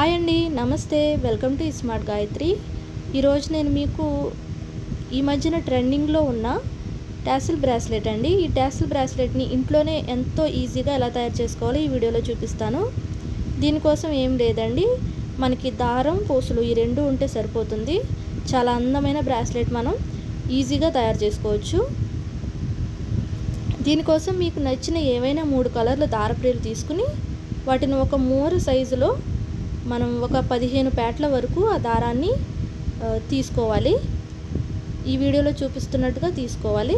hi అండి నమస్తే welcome to smart Gayatri ఈరోజు నేను మీకు ఈ మధ్యన ట్రెండింగ్లో ఉన్న టాసిల్ బ్రాస్లెట్ అండి ఈ టాసిల్ బ్రాస్లెట్ని ఇంట్లోనే ఎంతో ఈజీగా ఎలా తయారు చేసుకోవాలో ఈ వీడియోలో చూపిస్తాను దీనికోసం ఏం లేదండి మనకి దారం పూసలు ఈ రెండు ఉంటే సరిపోతుంది చాలా అందమైన బ్రాస్లెట్ మనం ఈజీగా తయారు చేసుకోవచ్చు దీనికోసం మీకు నచ్చిన ఏవైనా మూడు కలర్ల దారప్రేలు తీసుకుని వాటిని ఒక మూర సైజులో మనం ఒక పదిహేను పేటల వరకు ఆ దారాన్ని ఆ, తీసుకోవాలి ఈ వీడియోలో చూపిస్తున్నట్టుగా తీసుకోవాలి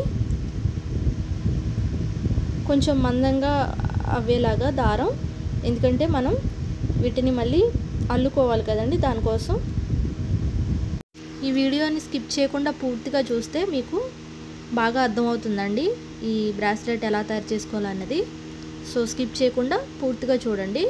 కొంచెం మందంగా అవ్వేలాగా దారం ఎందుకంటే మనం వీటిని మళ్ళీ అల్లుకోవాలి కదండి దానికోసం ఈ వీడియోని స్కిప్ చేయకుండా పూర్తిగా చూస్తే మీకు బాగా అర్థమవుతుందండి ఈ బ్రాస్లెట్ ఎలా తయారు చేసుకోవాలన్నది సో స్కిప్ చేయకుండా పూర్తిగా చూడండి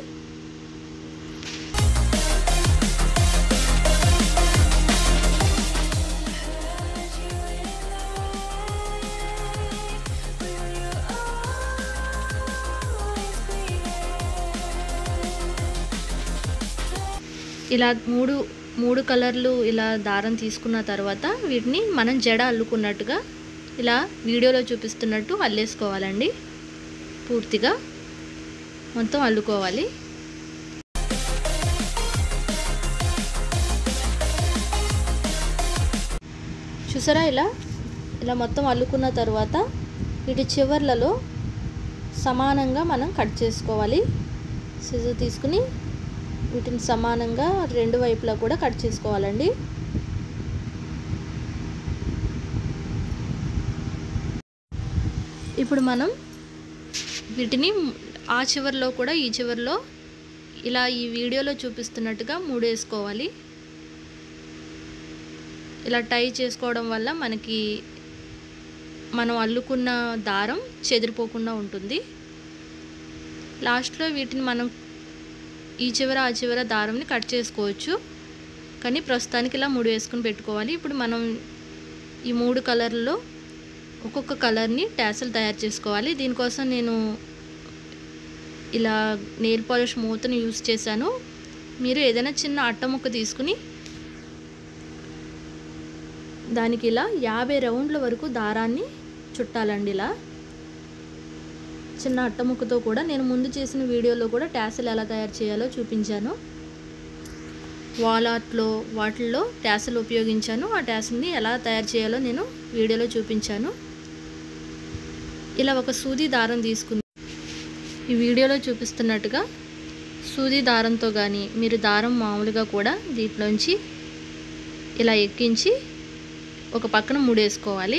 ఇలా మూడు మూడు కలర్లు ఇలా దారం తీసుకున్న తర్వాత వీటిని మనం జడ అల్లుకున్నట్టుగా ఇలా వీడియోలో చూపిస్తున్నట్టు అల్లేసుకోవాలండి పూర్తిగా మొత్తం అల్లుకోవాలి చూసారా ఇలా ఇలా మొత్తం అల్లుకున్న తర్వాత వీటి చివర్లలో సమానంగా మనం కట్ చేసుకోవాలి సిజర్ తీసుకుని వీటిని సమానంగా రెండు వైపులా కూడా కట్ చేసుకోవాలండి ఇప్పుడు మనం వీటిని ఆ చివరిలో కూడా ఈ చివరిలో ఇలా ఈ వీడియోలో చూపిస్తున్నట్టుగా మూడు వేసుకోవాలి ఇలా టై చేసుకోవడం వల్ల మనకి మనం అల్లుకున్న దారం చెదిరిపోకుండా ఉంటుంది లాస్ట్లో వీటిని మనం ఈ చివర ఆ చివర దారంని కట్ చేసుకోవచ్చు కానీ ప్రస్తుతానికి ఇలా మూడు వేసుకుని పెట్టుకోవాలి ఇప్పుడు మనం ఈ మూడు కలర్లలో ఒక్కొక్క కలర్ని ట్యాసల్ తయారు చేసుకోవాలి దీనికోసం నేను ఇలా నెయిల్ పాలిష్ మూతను యూస్ చేశాను మీరు ఏదైనా చిన్న అట్ట ముక్క తీసుకుని దానికి ఇలా యాభై రౌండ్ల వరకు దారాన్ని చుట్టాలండి ఇలా చిన్న అట్టముక్కతో కూడా నేను ముందు చేసిన వీడియోలో కూడా ట్యాసల్ ఎలా తయారు చేయాలో చూపించాను వాల్ ఆర్ట్లో వాటిల్లో ట్యాసల్ ఉపయోగించాను ఆ ట్యాసల్ని ఎలా తయారు చేయాలో నేను వీడియోలో చూపించాను ఇలా ఒక సూది దారం తీసుకుని ఈ వీడియోలో చూపిస్తున్నట్టుగా సూది దారంతో కానీ మీరు దారం మామూలుగా కూడా దీంట్లోంచి ఇలా ఎక్కించి ఒక పక్కన ముడేసుకోవాలి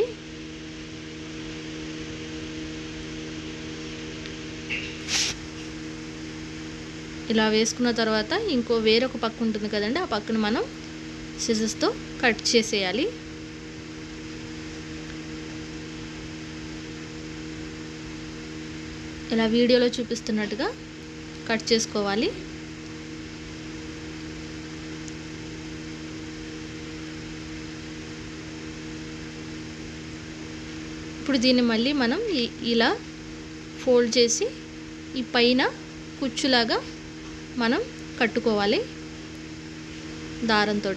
ఇలా వేసుకున్న తర్వాత ఇంకో వేరొక పక్క ఉంటుంది కదండి ఆ పక్కన మనం సిజర్స్తో కట్ చేసేయాలి ఇలా వీడియోలో చూపిస్తున్నట్టుగా కట్ చేసుకోవాలి ఇప్పుడు దీన్ని మళ్ళీ మనం ఇలా ఫోల్డ్ చేసి ఈ పైన కుచ్చులాగా మనం కట్టుకోవాలి దారంతో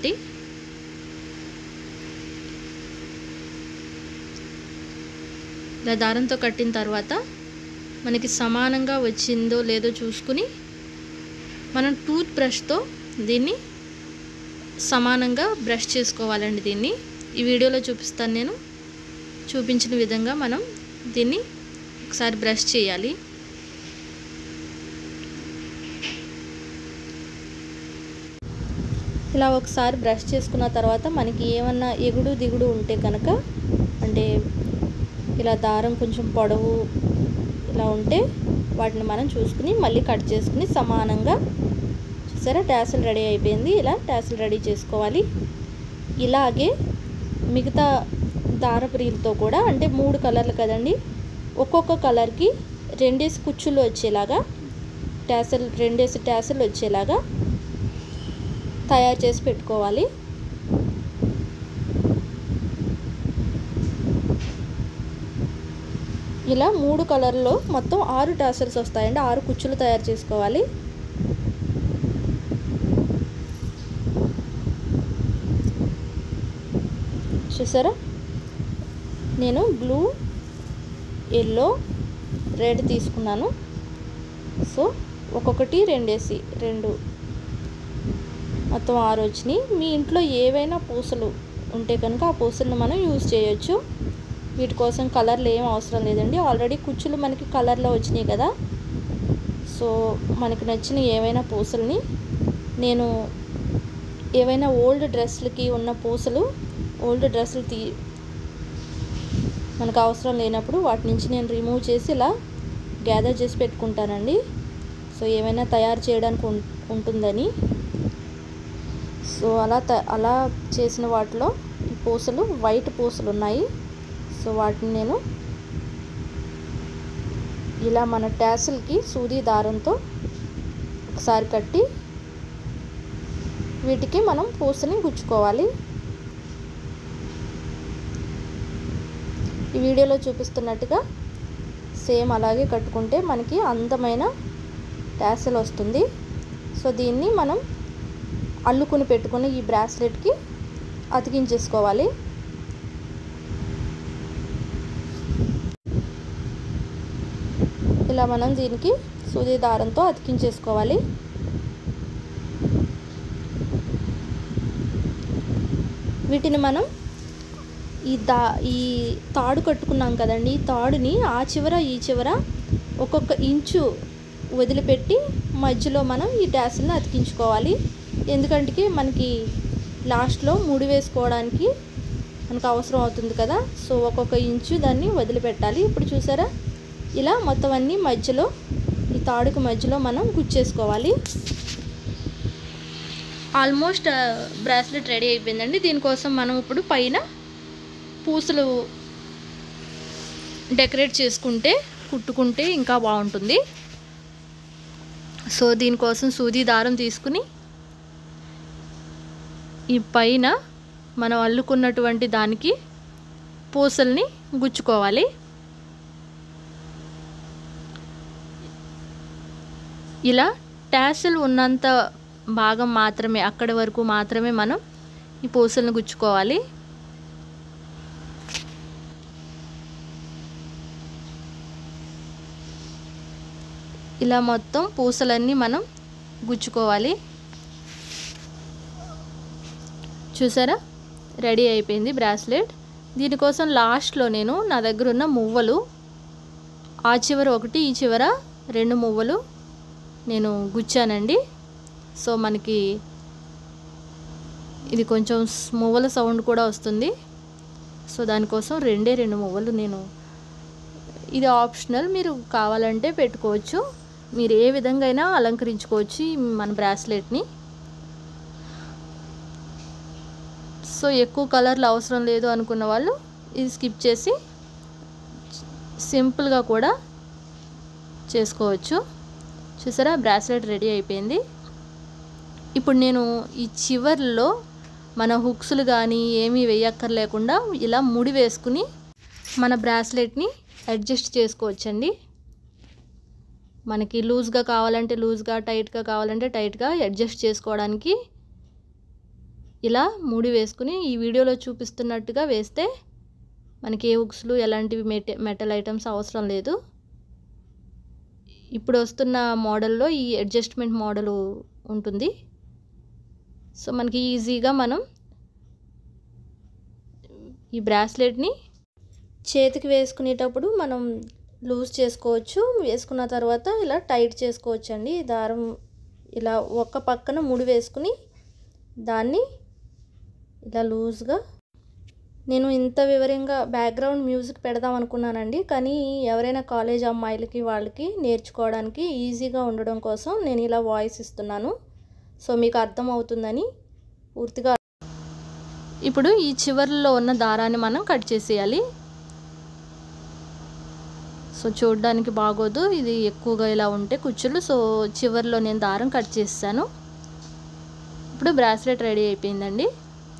ఇలా దారంతో కట్టిన తర్వాత మనకి సమానంగా వచ్చిందో లేదో చూసుకుని మనం టూత్ బ్రష్తో దీన్ని సమానంగా బ్రష్ చేసుకోవాలండి దీన్ని ఈ వీడియోలో చూపిస్తాను నేను చూపించిన విధంగా మనం దీన్ని ఒకసారి బ్రష్ చేయాలి ఇలా ఒకసారి బ్రష్ చేసుకున్న తర్వాత మనకి ఏమన్నా ఎగుడు దిగుడు ఉంటే కనుక అంటే ఇలా దారం కొంచెం పొడవు ఇలా ఉంటే వాటిని మనం చూసుకుని మళ్ళీ కట్ చేసుకుని సమానంగా చూసారా ట్యాసిల్ రెడీ అయిపోయింది ఇలా ట్యాసిల్ రెడీ చేసుకోవాలి ఇలాగే మిగతా దారపు రీల్తో కూడా అంటే మూడు కలర్లు కదండి ఒక్కొక్క కలర్కి రెండేసి కుచ్చులు వచ్చేలాగా ట్యాసల్ రెండేసి ట్యాసల్ వచ్చేలాగా తయారు చేసి పెట్టుకోవాలి ఇలా మూడు కలర్లో మొత్తం ఆరు టాసల్స్ వస్తాయండి ఆరు కుచ్చులు తయారు చేసుకోవాలి చూసారా నేను బ్లూ ఎల్లో రెడ్ తీసుకున్నాను సో ఒక్కొక్కటి రెండేసి రెండు మొత్తం ఆరు వచ్చినాయి మీ ఇంట్లో ఏవైనా పూసలు ఉంటే కనుక ఆ పూసలను మనం యూజ్ చేయొచ్చు వీటి కోసం కలర్లు ఏం అవసరం లేదండి ఆల్రెడీ కుచ్చులు మనకి కలర్లో వచ్చినాయి కదా సో మనకి నచ్చిన ఏవైనా పూసల్ని నేను ఏవైనా ఓల్డ్ డ్రెస్లకి ఉన్న పూసలు ఓల్డ్ డ్రెస్సులు తీ మనకు అవసరం లేనప్పుడు వాటి నుంచి నేను రిమూవ్ చేసి ఇలా గ్యాదర్ చేసి పెట్టుకుంటానండి సో ఏమైనా తయారు చేయడానికి ఉం ఉంటుందని సో అలా త అలా చేసిన వాటిలో ఈ పూసలు వైట్ పూసలు ఉన్నాయి సో వాటిని నేను ఇలా మన ట్యాసిల్కి సూది దారంతో ఒకసారి కట్టి వీటికి మనం పూసని గుచ్చుకోవాలి ఈ వీడియోలో చూపిస్తున్నట్టుగా సేమ్ అలాగే కట్టుకుంటే మనకి అందమైన ట్యాసిల్ వస్తుంది సో దీన్ని మనం అల్లుకుని పెట్టుకుని ఈ బ్రాస్లెట్కి అతికించేసుకోవాలి ఇలా మనం దీనికి సూది దారంతో అతికించేసుకోవాలి వీటిని మనం ఈ దా ఈ తాడు కట్టుకున్నాం కదండి ఈ తాడుని ఆ చివర ఈ చివర ఒక్కొక్క ఇంచు వదిలిపెట్టి మధ్యలో మనం ఈ డాసిల్ని అతికించుకోవాలి ఎందుకంటే మనకి లాస్ట్లో ముడి వేసుకోవడానికి మనకు అవసరం అవుతుంది కదా సో ఒక్కొక్క ఇంచు దాన్ని వదిలిపెట్టాలి ఇప్పుడు చూసారా ఇలా మొత్తం అన్నీ మధ్యలో ఈ తాడుకి మధ్యలో మనం గుచ్చేసుకోవాలి ఆల్మోస్ట్ బ్రాస్లెట్ రెడీ అయిపోయిందండి దీనికోసం మనం ఇప్పుడు పైన పూసలు డెకరేట్ చేసుకుంటే కుట్టుకుంటే ఇంకా బాగుంటుంది సో దీనికోసం సూది దారం తీసుకుని ఈ పైన మనం అల్లుకున్నటువంటి దానికి పూసల్ని గుచ్చుకోవాలి ఇలా ట్యాసిల్ ఉన్నంత భాగం మాత్రమే అక్కడి వరకు మాత్రమే మనం ఈ పూసలను గుచ్చుకోవాలి ఇలా మొత్తం పూసలన్నీ మనం గుచ్చుకోవాలి చూసారా రెడీ అయిపోయింది బ్రాస్లెట్ దీనికోసం లాస్ట్లో నేను నా దగ్గర ఉన్న మువ్వలు ఆ చివర ఒకటి ఈ చివర రెండు మువ్వలు నేను గుచ్చానండి సో మనకి ఇది కొంచెం మువ్వల సౌండ్ కూడా వస్తుంది సో దానికోసం రెండే రెండు మువ్వలు నేను ఇది ఆప్షనల్ మీరు కావాలంటే పెట్టుకోవచ్చు మీరు ఏ విధంగా అయినా అలంకరించుకోవచ్చు ఈ మన బ్రాస్లెట్ని సో ఎక్కువ కలర్లు అవసరం లేదు అనుకున్న వాళ్ళు ఇది స్కిప్ చేసి సింపుల్గా కూడా చేసుకోవచ్చు చూసారా బ్రాస్లెట్ రెడీ అయిపోయింది ఇప్పుడు నేను ఈ చివర్లో మన హుక్స్లు కానీ ఏమీ వేయక్కర్లేకుండా ఇలా ముడి వేసుకుని మన బ్రాస్లెట్ని అడ్జస్ట్ చేసుకోవచ్చండి మనకి లూజ్గా కావాలంటే లూజ్గా టైట్గా కావాలంటే టైట్గా అడ్జస్ట్ చేసుకోవడానికి ఇలా ముడి వేసుకుని ఈ వీడియోలో చూపిస్తున్నట్టుగా వేస్తే మనకి ఏ హుక్స్లు ఎలాంటివి మెట మెటల్ ఐటమ్స్ అవసరం లేదు ఇప్పుడు వస్తున్న మోడల్లో ఈ అడ్జస్ట్మెంట్ మోడల్ ఉంటుంది సో మనకి ఈజీగా మనం ఈ బ్రాస్లెట్ని చేతికి వేసుకునేటప్పుడు మనం లూజ్ చేసుకోవచ్చు వేసుకున్న తర్వాత ఇలా టైట్ చేసుకోవచ్చు అండి దారం ఇలా ఒక పక్కన ముడి వేసుకుని దాన్ని ఇలా లూజ్గా నేను ఇంత వివరంగా బ్యాక్గ్రౌండ్ మ్యూజిక్ పెడదాం అనుకున్నానండి కానీ ఎవరైనా కాలేజ్ అమ్మాయిలకి వాళ్ళకి నేర్చుకోవడానికి ఈజీగా ఉండడం కోసం నేను ఇలా వాయిస్ ఇస్తున్నాను సో మీకు అర్థమవుతుందని పూర్తిగా ఇప్పుడు ఈ చివర్లో ఉన్న దారాన్ని మనం కట్ చేసేయాలి సో చూడడానికి బాగోదు ఇది ఎక్కువగా ఇలా ఉంటే కుచ్చులు సో చివర్లో నేను దారం కట్ చేస్తాను ఇప్పుడు బ్రాస్లెట్ రెడీ అయిపోయిందండి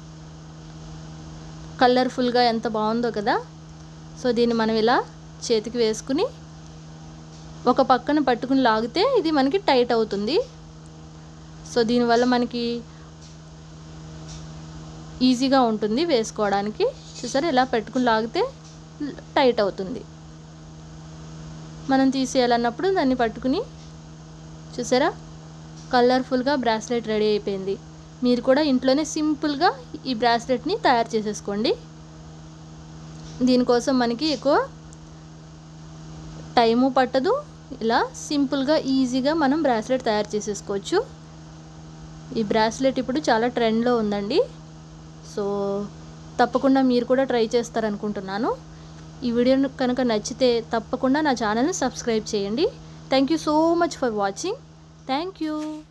కలర్ఫుల్గా ఎంత బాగుందో కదా సో దీన్ని మనం ఇలా చేతికి వేసుకుని ఒక పక్కన పట్టుకుని లాగితే ఇది మనకి టైట్ అవుతుంది సో దీనివల్ల మనకి ఈజీగా ఉంటుంది వేసుకోవడానికి చూసారా ఇలా పెట్టుకుని లాగితే టైట్ అవుతుంది మనం తీసేయాలన్నప్పుడు దాన్ని పట్టుకుని చూసారా కలర్ఫుల్గా బ్రాస్లెట్ రెడీ అయిపోయింది మీరు కూడా ఇంట్లోనే సింపుల్గా ఈ బ్రాస్లెట్ని తయారు చేసేసుకోండి దీనికోసం మనకి ఎక్కువ టైము పట్టదు ఇలా సింపుల్గా ఈజీగా మనం బ్రాస్లెట్ తయారు చేసేసుకోవచ్చు ఈ బ్రాస్లెట్ ఇప్పుడు చాలా ట్రెండ్లో ఉందండి సో తప్పకుండా మీరు కూడా ట్రై చేస్తారనుకుంటున్నాను ఈ వీడియో కనుక నచ్చితే తప్పకుండా నా ఛానల్ని సబ్స్క్రైబ్ చేయండి thank you so much for watching thank you